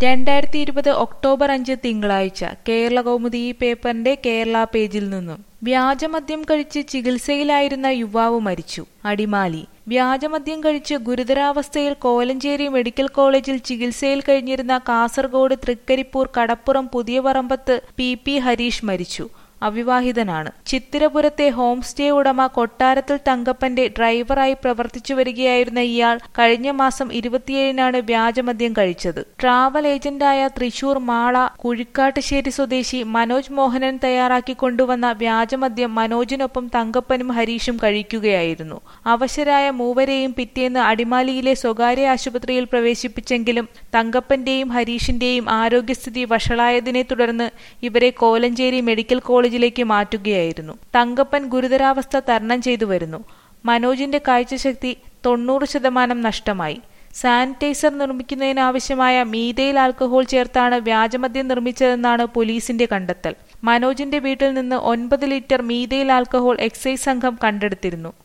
രണ്ടായിരത്തി ഇരുപത് ഒക്ടോബർ അഞ്ച് തിങ്കളാഴ്ച കേരള കൗമുദി ഈ പേപ്പറിന്റെ കേരള പേജിൽ നിന്നും വ്യാജമദ്യം കഴിച്ച് ചികിത്സയിലായിരുന്ന യുവാവ് മരിച്ചു അടിമാലി വ്യാജമദ്യം കഴിച്ച് ഗുരുതരാവസ്ഥയിൽ കോലഞ്ചേരി മെഡിക്കൽ കോളേജിൽ ചികിത്സയിൽ കഴിഞ്ഞിരുന്ന കാസർഗോഡ് തൃക്കരിപ്പൂർ കടപ്പുറം പുതിയപറമ്പത്ത് പി പി ഹരീഷ് മരിച്ചു അവിവാഹിതനാണ് ചിത്തിരപുരത്തെ ഹോം സ്റ്റേ ഉടമ കൊട്ടാരത്തിൽ തങ്കപ്പന്റെ ഡ്രൈവറായി പ്രവർത്തിച്ചു വരികയായിരുന്ന ഇയാൾ കഴിഞ്ഞ മാസം ഇരുപത്തിയേഴിനാണ് വ്യാജമദ്യം കഴിച്ചത് ട്രാവൽ ഏജന്റായ തൃശൂർ മാള കുഴിക്കാട്ടുശ്ശേരി സ്വദേശി മനോജ് മോഹനൻ തയ്യാറാക്കി കൊണ്ടുവന്ന വ്യാജമദ്യം മനോജിനൊപ്പം തങ്കപ്പനും ഹരീഷും കഴിക്കുകയായിരുന്നു അവശരായ മൂവരെയും പിറ്റേന്ന് അടിമാലിയിലെ സ്വകാര്യ ആശുപത്രിയിൽ പ്രവേശിപ്പിച്ചെങ്കിലും തങ്കപ്പന്റെയും ഹരീഷിന്റെയും ആരോഗ്യസ്ഥിതി വഷളായതിനെ തുടർന്ന് ഇവരെ കോലഞ്ചേരി മെഡിക്കൽ കോളേജിലേക്ക് മാറ്റുകയായിരുന്നു തങ്കപ്പൻ ഗുരുതരാവസ്ഥ തരണം ചെയ്തു വരുന്നു മനോജിന്റെ കാഴ്ചശക്തി തൊണ്ണൂറ് ശതമാനം നഷ്ടമായി സാനിറ്റൈസർ നിർമ്മിക്കുന്നതിനാവശ്യമായ മീതയിൽ ആൽക്കഹോൾ ചേർത്താണ് വ്യാജമദ്യം നിർമ്മിച്ചതെന്നാണ് പോലീസിന്റെ കണ്ടെത്തൽ മനോജിന്റെ വീട്ടിൽ നിന്ന് ഒൻപത് ലിറ്റർ മീതയിൽ ആൽക്കഹോൾ എക്സൈസ് സംഘം കണ്ടെടുത്തിരുന്നു